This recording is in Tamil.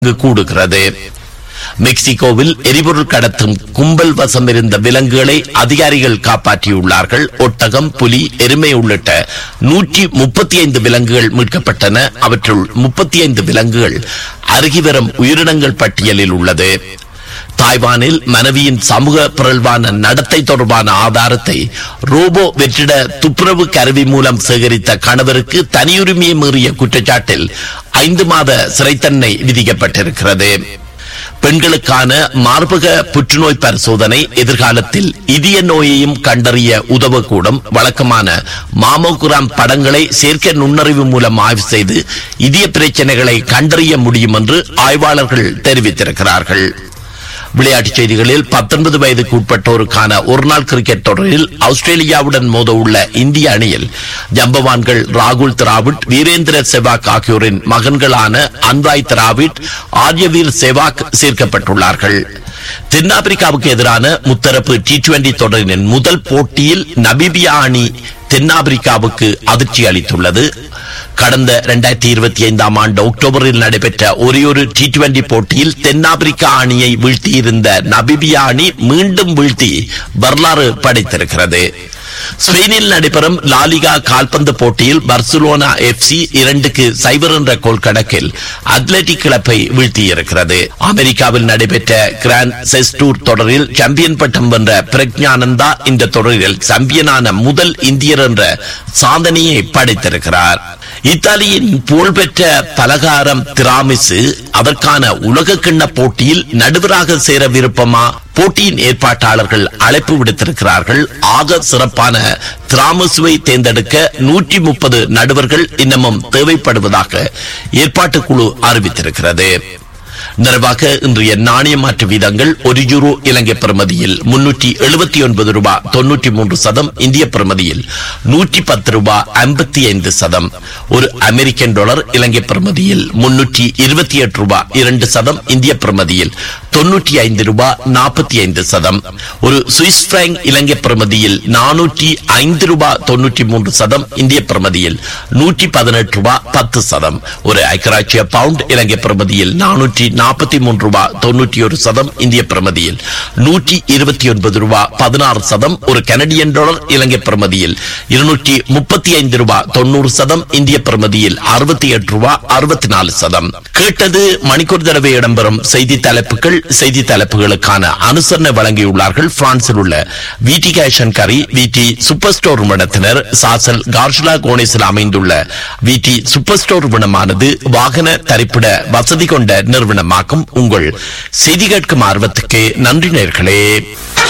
இங்கு கூடுகிறது மெக்சிகோவில் எரிபொருள் கடத்தும் கும்பல் வசம் இருந்த விலங்குகளை அதிகாரிகள் காப்பாற்றியுள்ளார்கள் ஒட்டகம் புலி எருமை உள்ளிட்ட நூற்றி முப்பத்தி ஐந்து விலங்குகள் மீட்கப்பட்டன அவற்றுள் முப்பத்தி ஐந்து விலங்குகள் அருகிவரும் உயிரினங்கள் பட்டியலில் உள்ளது தாய்வானில் மனைவியின் சமூக பிறழ்வான நடத்தை தொடர்பான ஆதாரத்தை ரோபோ வெற்றிட துப்புரவு கருவி மூலம் சேகரித்த கணவருக்கு தனியுரிமையை மீறிய குற்றச்சாட்டில் ஐந்து மாத சிறை தண்டனை விதிக்கப்பட்டிருக்கிறது பெண்களுக்கான மார்பக புற்றுநோய் பரிசோதனை எதிர்காலத்தில் இதய நோயையும் கண்டறிய உதவக்கூடும் வழக்கமான மாமோகிராம் படங்களை செயற்கை நுண்ணறிவு மூலம் ஆய்வு செய்து இதய பிரச்சனைகளை கண்டறிய முடியும் என்று ஆய்வாளர்கள் தெரிவித்திருக்கிறார்கள் விளையாட்டுச் செய்திகளில் பத்தொன்பது வயதுக்கு உட்பட்டோருக்கான ஒருநாள் கிரிக்கெட் தொடரில் ஆஸ்திரேலியாவுடன் மோத உள்ள இந்திய அணியில் ஜம்பவான்கள் ராகுல் திராவிட் வீரேந்திர செவாக் ஆகியோரின் மகன்களான அன்வாய் திராவிட் ஆர்யவீர் செவாக் சேர்க்கப்பட்டுள்ளார்கள் தென்னாப்பிரிக்காவுக்கு எதிரான முத்தரப்பு டி டுவெண்டி தொடரின் முதல் போட்டியில் நபிபியா அணி தென்னாப்பிரிக்காவுக்கு அதிர்ச்சி அளித்துள்ளது கடந்த இரண்டாயிரத்தி இருபத்தி ஐந்தாம் ஆண்டு அக்டோபரில் நடைபெற்ற ஒரேயொரு டி டுவெண்டி போட்டியில் தென்னாப்பிரிக்கா அணியை வீழ்த்தியிருந்த நபிபியா அணி மீண்டும் வீழ்த்தி வரலாறு படைத்திருக்கிறது ஸ்பெயினில் நடைபெறும் லாலிகா கால்பந்து போட்டியில் பர்சுலோனா எஃப்சி இரண்டுக்கு சைபர் என்ற கோல் கணக்கில் அத்லெட்டிக் கிளப்பை வீழ்த்தியிருக்கிறது அமெரிக்காவில் நடைபெற்ற கிராண்ட் செஸ் டூர் தொடரில் சாம்பியன் பட்டம் வென்ற பிரக்ஞானந்தா இந்த தொடரில் சாம்பியனான முதல் இந்தியர் என்ற சாதனையை படைத்திருக்கிறார் இத்தாலியின் புகழ்பெற்ற பலகாரம் திராமிசு அதற்கான உலக கிண்ண போட்டியில் நடுவராக சேர விருப்பமா போட்டியின் ஏற்பாட்டாளர்கள் அழைப்பு விடுத்திருக்கிறார்கள் ஆக சிறப்பான திராமசுவை தேர்ந்தெடுக்க நூற்றி முப்பது நடுவர்கள் இன்னமும் தேவைப்படுவதாக ஏற்பாட்டுக் குழு அறிவித்திருக்கிறது நிறைவாக இன்றைய நாணய மாற்று வீதங்கள் ஒரு யூரோ இலங்கை பிரமதியில் முன்னூற்றி எழுபத்தி ஒன்பது ரூபாய் தொன்னூற்றி மூன்று சதம் இந்திய பிரமதியில் நூற்றி பத்து ரூபாய் ஐம்பத்தி ஐந்து சதம் ஒரு அமெரிக்கன் டாலர் இலங்கை பிரமதியில் முன்னூற்றி இருபத்தி எட்டு ரூபாய் இரண்டு சதம் இந்திய பிரமதியில் தொன்னூற்றி ஐந்து ரூபாய் நாற்பத்தி ஐந்து சதம் ஒரு சுவிஸ் பிராங்க் இலங்கை பிரமதியில் நானூற்றி ஐந்து ரூபாய் தொன்னூற்றி மூன்று சதம் இந்திய பிரமதியில் நூற்றி பதினெட்டு ரூபாய் பத்து சதம் ஒரு ஐக்கராட்சிய பவுண்ட் இலங்கை பிரமதியில் நானூற்றி நாற்பத்தி மூன்று ரூபாய் தொன்னூற்றி ஒரு சதம் இந்திய பிரமதியில் நூற்றி இருபத்தி ஒன்பது ரூபாய் பதினாறு சதம் ஒரு கனடியன் டாலர் இலங்கை பிரமதியில் இருநூற்றி முப்பத்தி ஐந்து ரூபாய் தொண்ணூறு சதம் இந்திய பிரமதியில் அறுபத்தி எட்டு ரூபாய் அறுபத்தி நாலு சதம் கேட்டது மணிக்கூர் தடவை இடம்பெறும் செய்தி தலைப்புகள் செய்தி தலைப்புகளுக்கான அனுசரணை வழங்கியுள்ளார்கள் பிரான்சில் உள்ள விடி கேஷன் கரி விடி சூப்பர் ஸ்டோர் நிறுவனத்தினர் சாசல் கார்ஷலா கோனேஸில் அமைந்துள்ள விடி சூப்பர் ஸ்டோர் நிறுவனமானது வாகன தரிப்பிட வசதி கொண்ட நிறுவனமாகும் உங்கள் செய்தி கேட்கும் ஆர்வத்துக்கு நன்றி நேர்களே